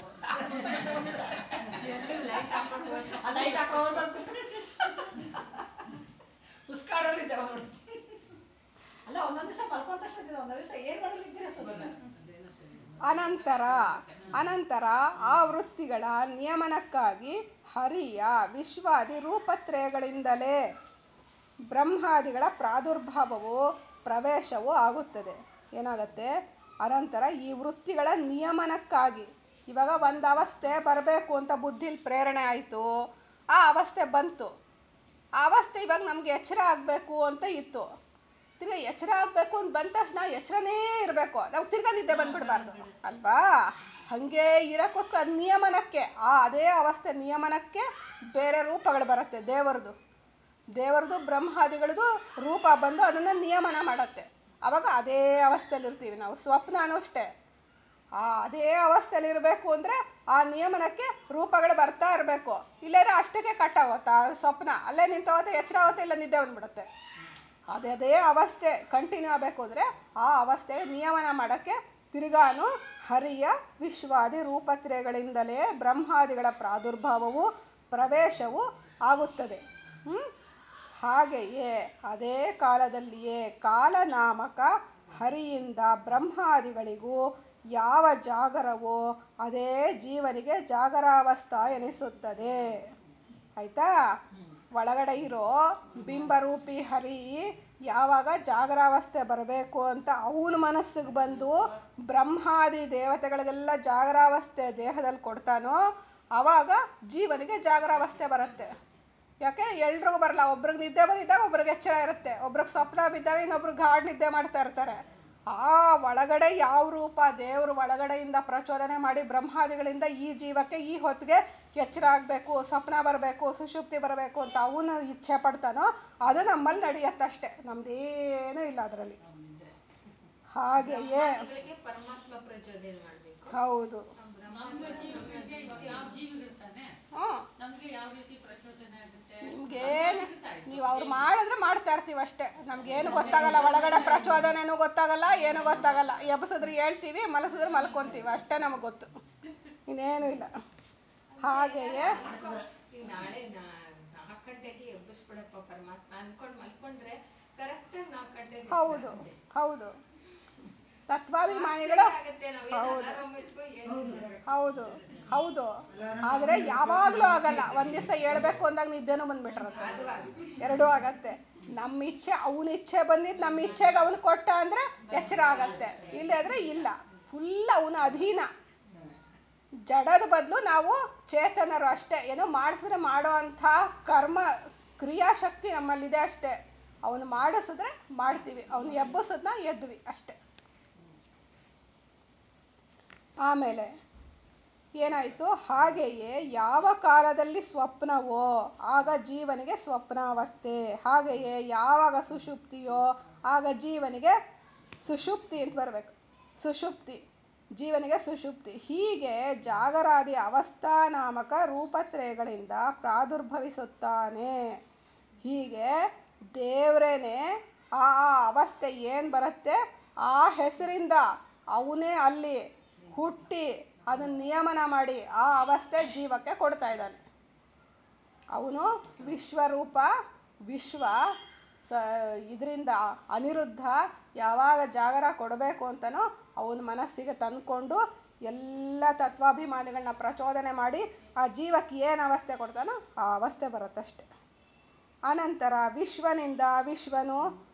ಲೈಟ್ ಹಾಕೊಂಡು ಆ ಲೈಟ್ ಹಾಕೊಂಡು ಉಸ್ಕಾಡೋರು ನಿದ್ದೆ ಬಂದ್ಬಿಡುತ್ತೆ ಅಲ್ಲ ಒಂದೊಂದು ದಿವಸ ಮಲ್ಕೊಂಡ ತಕ್ಷಣ ಇದ್ದಿದ್ದು ಒಂದೊಂದು ದಿವಸ ಏನು ಮಾಡಿದ್ರು ಇದ್ದಿರತ್ತದ ಅದೇನೋ ಸರಿ ಅನಂತರ ಅನಂತರ ಆ ವೃತ್ತಿಗಳ ನಿಯಮನಕ್ಕಾಗಿ ಹರಿಯ ವಿಶ್ವಾದಿ ರೂಪತ್ರಯಗಳಿಂದಲೇ ಬ್ರಹ್ಮಾದಿಗಳ ಪ್ರಾದುರ್ಭಾವವು ಪ್ರವೇಶವೂ ಆಗುತ್ತದೆ ಏನಾಗುತ್ತೆ ಅನಂತರ ಈ ವೃತ್ತಿಗಳ ನಿಯಮನಕ್ಕಾಗಿ ಇವಾಗ ಒಂದು ಅವಸ್ಥೆ ಬರಬೇಕು ಅಂತ ಬುದ್ಧಿಲಿ ಪ್ರೇರಣೆ ಆಯಿತು ಆ ಅವಸ್ಥೆ ಬಂತು ಆ ಅವಸ್ಥೆ ಇವಾಗ ನಮಗೆ ಎಚ್ಚರ ಆಗಬೇಕು ಅಂತ ಇತ್ತು ತಿರ್ಗಾ ಎಚ್ಚರ ಆಗಬೇಕು ಅಂತ ಬಂದ ತಕ್ಷಣ ಎಚ್ಚರನೇ ಇರಬೇಕು ನಾವು ತಿರ್ಗಾ ನಿದ್ದೆ ಬಂದ್ಬಿಡ್ಬಾರ್ದು ಅಲ್ವಾ ಹಾಗೆ ಇರೋಕ್ಕೋಸ್ಕರ ನಿಯಮನಕ್ಕೆ ಆ ಅದೇ ಅವಸ್ಥೆ ನಿಯಮನಕ್ಕೆ ಬೇರೆ ರೂಪಗಳು ಬರುತ್ತೆ ದೇವರದು ದೇವರದು ಬ್ರಹ್ಮಾದಿಗಳದು ರೂಪ ಬಂದು ಅದನ್ನು ನಿಯಮನ ಮಾಡತ್ತೆ ಅವಾಗ ಅದೇ ಅವಸ್ಥೆಯಲ್ಲಿ ಇರ್ತೀವಿ ನಾವು ಸ್ವಪ್ನನೂ ಅಷ್ಟೇ ಆ ಅದೇ ಅವಸ್ಥೆಯಲ್ಲಿ ಇರಬೇಕು ಅಂದರೆ ಆ ನಿಯಮನಕ್ಕೆ ರೂಪಗಳು ಬರ್ತಾ ಇರಬೇಕು ಇಲ್ಲಾಂದ್ರೆ ಅಷ್ಟಕ್ಕೆ ಕಟ್ ಆಗುತ್ತೆ ಆ ಸ್ವಪ್ನ ಅಲ್ಲೇ ನಿಂತೋಗುತ್ತೆ ಎಚ್ಚರ ಆಗುತ್ತೆ ಇಲ್ಲ ನಿದ್ದೆ ಬಂದ್ಬಿಡುತ್ತೆ ಅದೇ ಅದೇ ಅವಸ್ಥೆ ಕಂಟಿನ್ಯೂ ಆಗಬೇಕು ಅಂದರೆ ಆ ಅವಸ್ಥೆ ನಿಯಮನ ಮಾಡೋಕ್ಕೆ ತಿರುಗಾನು ಹರಿಯ ವಿಶ್ವಾದಿ ರೂಪತ್ರಯಗಳಿಂದಲೇ ಬ್ರಹ್ಮಾದಿಗಳ ಪ್ರಾದುರ್ಭಾವವು ಪ್ರವೇಶವು ಆಗುತ್ತದೆ ಹ್ಮ್? ಹಾಗೆಯೇ ಅದೇ ಕಾಲದಲ್ಲಿಯೇ ಕಾಲನಾಮಕ ಹರಿಯಿಂದ ಬ್ರಹ್ಮಾದಿಗಳಿಗೂ ಯಾವ ಜಾಗರವೋ ಅದೇ ಜೀವನಿಗೆ ಜಾಗರಾವಸ್ಥಾ ಎನಿಸುತ್ತದೆ ಆಯ್ತಾ ಒಳಗಡೆ ಇರೋ ಬಿಂಬರೂಪಿ ಹರಿ ಯಾವಾಗ ಜಾಗರಾವಸ್ಥೆ ಬರಬೇಕು ಅಂತ ಅವನ ಮನಸ್ಸಿಗೆ ಬಂದು ಬ್ರಹ್ಮಾದಿ ದೇವತೆಗಳಿಗೆಲ್ಲ ಜಾಗರಾವಸ್ಥೆ ದೇಹದಲ್ಲಿ ಕೊಡ್ತಾನೋ ಆವಾಗ ಜೀವನಿಗೆ ಜಾಗರಾವಸ್ಥೆ ಬರುತ್ತೆ ಯಾಕೆ ಎಲ್ರಿಗೂ ಬರಲ್ಲ ಒಬ್ರಿಗೆ ನಿದ್ದೆ ಬಂದಿದ್ದಾಗ ಒಬ್ರಿಗೆ ಎಚ್ಚರ ಇರುತ್ತೆ ಒಬ್ರಿಗೆ ಸ್ವಪ್ನ ಬಿದ್ದಾಗ ಇನ್ನೊಬ್ರಿಗೆ ಗಾಢ ನಿದ್ದೆ ಮಾಡ್ತಾ ಇರ್ತಾರೆ ಆ ಒಳಗಡೆ ಯಾವ ರೂಪ ದೇವರು ಒಳಗಡೆಯಿಂದ ಪ್ರಚೋದನೆ ಮಾಡಿ ಬ್ರಹ್ಮಾದಿಗಳಿಂದ ಈ ಜೀವಕ್ಕೆ ಈ ಹೊತ್ತಿಗೆ ಎಚ್ಚರ ಆಗಬೇಕು ಸ್ವಪ್ನ ಬರಬೇಕು ಸುಷುಪ್ತಿ ಬರಬೇಕು ಅಂತ ಅವನು ಇಚ್ಛೆ ಪಡ್ತಾನೋ ಅದು ನಮ್ಮಲ್ಲಿ ನಡೆಯತ್ತಷ್ಟೇ ನಮ್ದೇನೂ ಇಲ್ಲ ಅದರಲ್ಲಿ ಹಾಗೆಯೇ ಬ್ರಹ್ಮಾದಿಗಳಿಗೆ ಪರಮಾತ್ಮ ಪ್ರಚೋದನೆ ಮಾಡಬೇಕು ಹೌದು ನಮ್ಗೆ ಜೀವಗಳಿಗೆ ಇವಾಗ ಯಾವ ಜೀವಿಗಳಿರ್ತಾನೆ ಹ್ಞೂ ನಮ್ಗೆ ಯಾವ ರೀತಿ ಪ್ರಚೋದನೆ ಆಗುತ್ತೆ ನಿಮ್ಗೇನು ಇರ್ತಾ ಇತ್ತು. ನೀವು ಅವ್ರು ಮಾಡಿದ್ರೆ ಮಾಡ್ತಾ ಇರ್ತೀವಿ ಅಷ್ಟೇ ನಮ್ಗೇನು ಗೊತ್ತಾಗಲ್ಲ ಒಳಗಡೆ ಪ್ರಚೋದನೆನೂ ಗೊತ್ತಾಗಲ್ಲ ಏನು ಗೊತ್ತಾಗಲ್ಲ ಎಬ್ಸಿದ್ರೆ ಹೇಳ್ತೀವಿ ಮಲಗಿಸಿದ್ರೆ ಮಲ್ಕೊತೀವಿ ಅಷ್ಟೇ ನಮಗೆ ಗೊತ್ತು ಇನ್ನೇನು ಇಲ್ಲ ಹಾಗೆಯೇ ಈಗ ನಾಳೆ ನಾ- ನಾಲ್ಕು ಗಂಟೆಗೆ ಎಬ್ಬಿಸ್ಬಿಡಪ್ಪ ಪರಮಾತ್ಮ ಅನ್ಕೊಂಡು ಮಲ್ಕೊಂಡ್ರೆ ಕರೆಕ್ಟಾಗಿ ನಾಲ್ಕು ಗಂಟೆಗೆ ಹೌದು ಎದ್ದಾಗುತ್ತೆ. ಹೌದು ತತ್ವಾಭಿಮಾನಿಗಳು ಆಶ್ಚರ್ಯ ಆಗುತ್ತೆ ನಾವೇನು ಅಲಾರಾಮ್ ಇಟ್ಕೋ ಏನು ಹೌದು ಹೌದು ಆದರೆ ಯಾವಾಗಲೂ ಆಗಲ್ಲ ಒಂದು ದಿವಸ ಹೇಳ್ಬೇಕು ಅಂದಾಗ ನಿದ್ದೆನೂ ಬಂದ್ಬಿಟ್ಟಿರುತ್ತೆ ಅದು ಆಗುತ್ತೆ ಎರಡೂ ಆಗತ್ತೆ ನಮ್ಮ ಇಚ್ಛೆ ಅವನ ಇಚ್ಛೆ ಬಂದಿದ್ದು ನಮ್ಮ ಇಚ್ಛೆಗೆ ಅವನು ಕೊಟ್ಟ ಅಂದರೆ ಎಚ್ಚರ ಆಗತ್ತೆ ಇಲ್ಲದ್ರೆ ಇಲ್ಲ ಫುಲ್ ಅವನ ಅಧೀನ ಜಡದ ಬದಲು ನಾವು ಚೇತನರು ಅಷ್ಟೇ ಏನೋ ಮಾಡಿಸಿದ್ರೆ ಮಾಡೋ ಅಂಥ ಕರ್ಮ ಕ್ರಿಯಾಶಕ್ತಿ ನಮ್ಮಲ್ಲಿದೆ ಅಷ್ಟೇ ಅವನು ಮಾಡಿಸಿದ್ರೆ ಮಾಡ್ತೀವಿ ಅವನು ಎಬ್ಬಿಸಿದ್ನ ಎದ್ವಿ ಅಷ್ಟೇ ಆಮೇಲೆ ಏನಾಯಿತು ಹಾಗೆಯೇ ಯಾವ ಕಾಲದಲ್ಲಿ ಸ್ವಪ್ನವೋ ಆಗ ಜೀವನಿಗೆ ಸ್ವಪ್ನಾವಸ್ಥೆ ಹಾಗೆಯೇ ಯಾವಾಗ ಸುಷುಪ್ತಿಯೋ ಆಗ ಜೀವನಿಗೆ ಸುಷುಪ್ತಿ ಅಂತ ಬರಬೇಕು ಸುಷುಪ್ತಿ ಜೀವನಿಗೆ ಸುಷುಪ್ತಿ ಹೀಗೆ ಜಾಗರಾದಿ ಅವಸ್ಥಾನಾಮಕ ರೂಪತ್ರಯಗಳಿಂದ ಪ್ರಾದುರ್ಭವಿಸುತ್ತಾನೆ ಹೀಗೆ ದೇವರೇನೆ ಆ ಆ ಅವಸ್ಥೆ ಏನು ಬರುತ್ತೆ ಆ ಹೆಸರಿಂದ ಅವನೇ ಅಲ್ಲಿ ಹುಟ್ಟಿ ಅದನ್ನು ನಿಯಮನ ಮಾಡಿ ಆ ಅವಸ್ಥೆ ಜೀವಕ್ಕೆ ಕೊಡ್ತಾ ಇದ್ದಾನೆ ಅವನು ವಿಶ್ವರೂಪ ವಿಶ್ವ ಸ ಇದರಿಂದ ಅನಿರುದ್ಧ ಯಾವಾಗ ಜಾಗರ ಕೊಡಬೇಕು ಅಂತನೋ ಅವನ ಮನಸ್ಸಿಗೆ ತಂದ್ಕೊಂಡು ಎಲ್ಲ ತತ್ವಾಭಿಮಾನಿಗಳನ್ನ ಪ್ರಚೋದನೆ ಮಾಡಿ ಆ ಜೀವಕ್ಕೆ ಏನು ಅವಸ್ಥೆ ಕೊಡ್ತಾನೋ ಆ ಅವಸ್ಥೆ ಬರುತ್ತಷ್ಟೆ ಅನಂತರ ವಿಶ್ವನಿಂದ ವಿಶ್ವನು